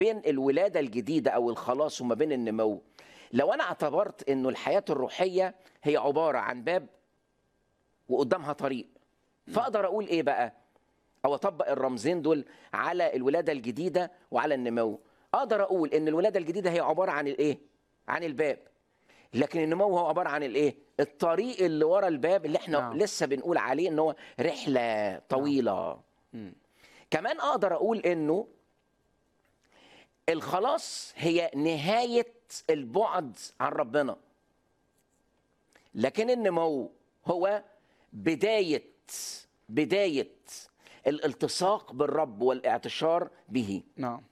بين الولادة الجديدة أو الخلاص وما بين النمو لو أنا اعتبرت أنه الحياة الروحية هي عبارة عن باب وقدامها طريق فأقدر أقول إيه بقى أو أطبق الرمزين دول على الولادة الجديدة وعلى النمو أقدر أقول أن الولادة الجديدة هي عبارة عن الإيه عن الباب لكن النمو هو عبارة عن الإيه الطريق اللي ورا الباب اللي احنا نعم. لسه بنقول عليه ان هو رحلة طويلة مم. كمان اقدر اقول انه الخلاص هي نهاية البعد عن ربنا لكن النمو هو بداية بداية الالتصاق بالرب والاعتشار به نعم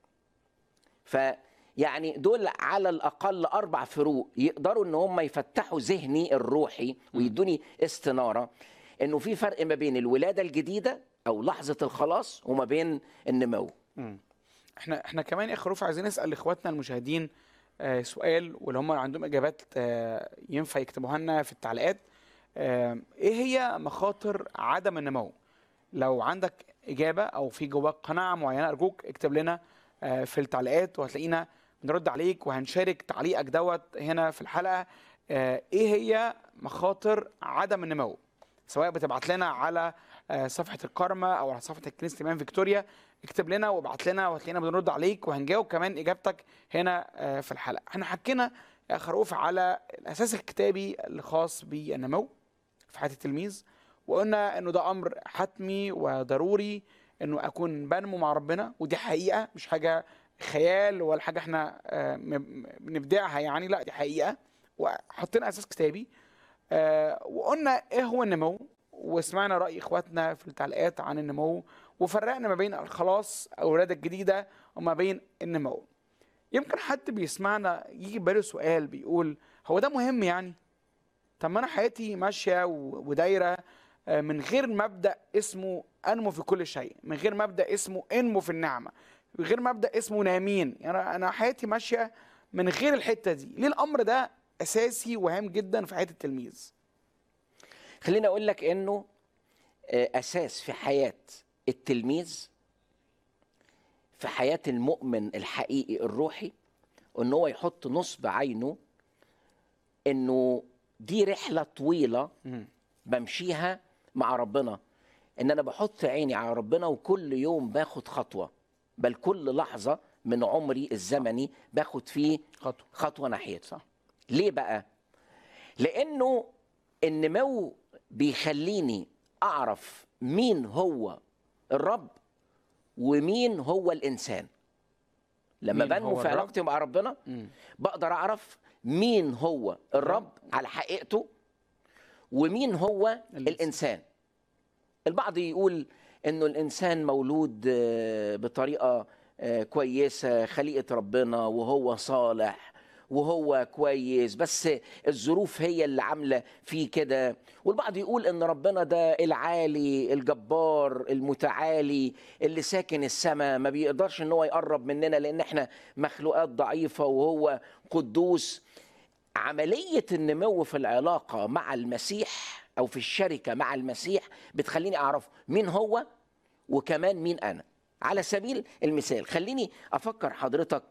فيعني دول على الاقل اربع فروق يقدروا ان هم يفتحوا ذهني الروحي ويدوني استناره انه في فرق ما بين الولاده الجديده او لحظه الخلاص وما بين النمو احنا احنا كمان يا اخ رفع عايزين نسال اخواتنا المشاهدين آه سؤال ولو هم عندهم اجابات آه ينفع يكتبوها لنا في التعليقات آه ايه هي مخاطر عدم النمو لو عندك اجابه او في جواك قناعه معينه ارجوك اكتب لنا آه في التعليقات وهتلاقينا بنرد عليك وهنشارك تعليقك دوت هنا في الحلقه آه ايه هي مخاطر عدم النمو سواء بتبعت لنا على آه، صفحه الكارما او على صفحه كنيسه ايمان فيكتوريا اكتب لنا وابعت لنا وهتلاقينا بنرد عليك وهنجاوب كمان اجابتك هنا آه، في الحلقه احنا حكينا يا خروف على الاساس الكتابي الخاص بالنمو في حياه التلميذ وقلنا انه ده امر حتمي وضروري انه اكون بنمو مع ربنا ودي حقيقه مش حاجه خيال ولا حاجه احنا آه، م- بنبدعها يعني لا دي حقيقه وحطينا اساس كتابي آه، وقلنا ايه هو النمو وسمعنا راي اخواتنا في التعليقات عن النمو وفرقنا ما بين الخلاص او الولاده الجديده وما بين النمو يمكن حد بيسمعنا يجي باله سؤال بيقول هو ده مهم يعني طب ما انا حياتي ماشيه و- ودايره آه، من غير مبدا اسمه انمو في كل شيء من غير مبدا اسمه انمو في النعمه من غير مبدا اسمه نامين يعني انا حياتي ماشيه من غير الحته دي ليه الامر ده اساسي وهام جدا في حياه التلميذ خليني اقول لك انه آه، اساس في حياه التلميذ في حياه المؤمن الحقيقي الروحي ان هو يحط نصب عينه انه دي رحله طويله مم. بمشيها مع ربنا ان انا بحط عيني على ربنا وكل يوم باخد خطوه بل كل لحظه من عمري الزمني باخد فيه خطوه خطوه ناحيته صح ليه بقى لانه النمو بيخليني اعرف مين هو الرب ومين هو الانسان لما مين بنمو هو في الرب؟ علاقتي مع ربنا مم. بقدر اعرف مين هو الرب على حقيقته ومين هو الإنسان. الانسان البعض يقول انه الانسان مولود آه، بطريقه آه، كويسه خليقه ربنا وهو صالح وهو كويس بس الظروف هي اللي عامله فيه كده والبعض يقول ان ربنا ده العالي الجبار المتعالي اللي ساكن السماء ما بيقدرش ان هو يقرب مننا لان احنا مخلوقات ضعيفه وهو قدوس عملية النمو في العلاقة مع المسيح أو في الشركة مع المسيح بتخليني أعرف مين هو وكمان مين أنا على سبيل المثال خليني أفكر حضرتك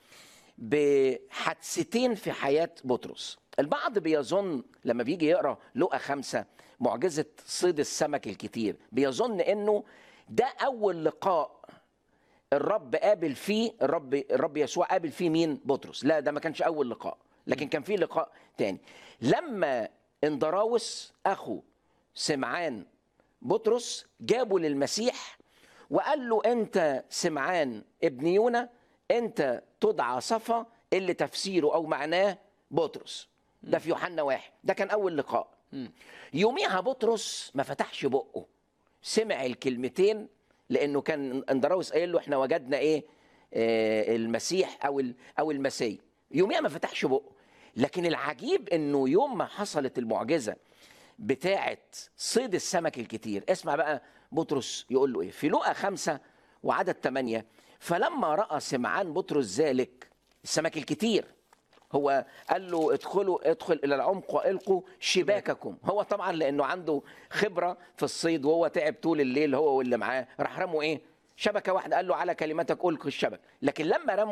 بحادثتين في حياة بطرس البعض بيظن لما بيجي يقرأ لقى خمسة معجزة صيد السمك الكتير بيظن أنه ده أول لقاء الرب قابل فيه الرب الرب يسوع قابل فيه مين بطرس لا ده ما كانش اول لقاء لكن كان فيه لقاء تاني لما اندراوس اخو سمعان بطرس جابوا للمسيح وقال له انت سمعان ابن يونا انت تدعى صفا اللي تفسيره او معناه بطرس ده في يوحنا واحد ده كان اول لقاء يوميها بطرس ما فتحش بقه سمع الكلمتين لانه كان اندراوس قايل له احنا وجدنا ايه آه المسيح او ال- او المسيح يوميها ما فتحش بقه لكن العجيب انه يوم ما حصلت المعجزه بتاعه صيد السمك الكتير اسمع بقى بطرس يقول له ايه في لقا خمسة وعدد ثمانية فلما راى سمعان بطرس ذلك السمك الكتير هو قال له ادخلوا ادخل الى العمق والقوا شباككم هو طبعا لانه عنده خبره في الصيد وهو تعب طول الليل هو واللي معاه راح رموا ايه شبكه واحده قال له على كلمتك القي الشبك لكن لما رموا